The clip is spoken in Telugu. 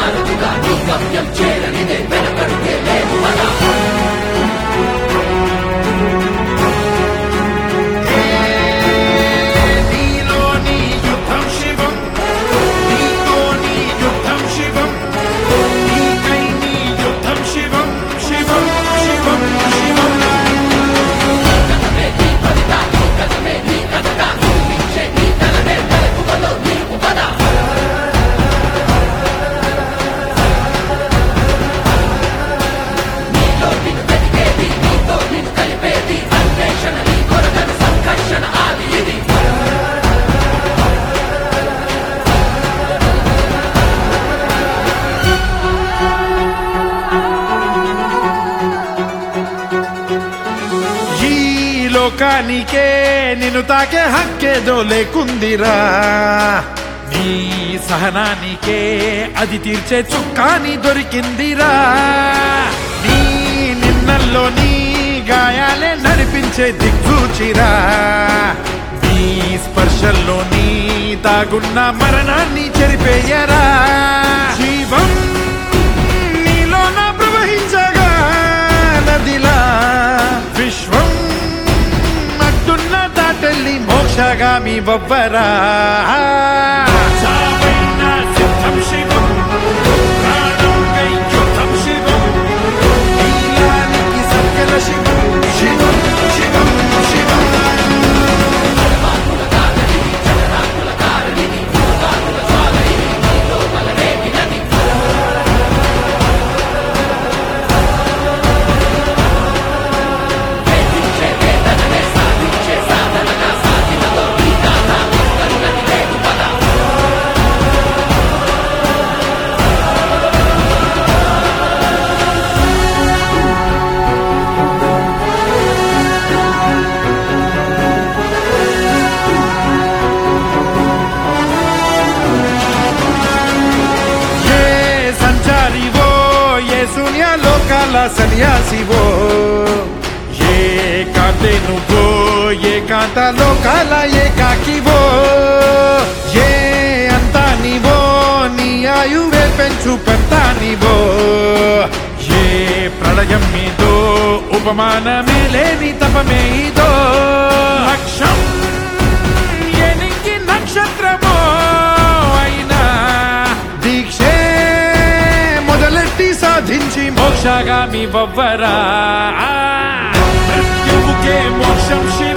నీలోని యుద్ధం శివం నీతోని యుద్ధం శివం నీకై నీ యుద్ధం శివం శివం శివం శివం ఈ లోకానికే నిన్ను తాకే హక్కేదో లేకుందిరా నీ సహనానికే అది తీర్చే చుక్కాని దొరికిందిరా నీ నిన్నల్లో నీ గాయాలే నడిపించే దిగ్సూచిరా నీ స్పర్శల్లో నీ దాగున్న మరణాన్ని చెరిపేయరా జీవం నీలోన ప్రవహించగా నదిలా విశ్వం అడ్డున్న దాటల్లి మోక్షగామి బొబ్బరా చావైన సిద్ధం శివం ప్రాణంకై యుద్ధం శివం నీలానికి సకల శివం శివం శివం శివం ఏ సంచారివో ఏ శూన్య లోకాల సన్యాసివో ఏ కాంతే నువ్వో ఏ కాంత లోకాల ఏకాకివో ఏ అంతా నీవో నీ ఆయువే పెంచు పెంతానివో ఏ ప్రళయం మీదో ఉపమానమే లేని తపమే ఇదో లక్ష్యం ఎనింగి నక్షత్రమో అయినా దీక్షే మొదలెట్టి సాధించి మోక్షగామి బొవ్వరా మృత్యువుకే మోక్షం శివ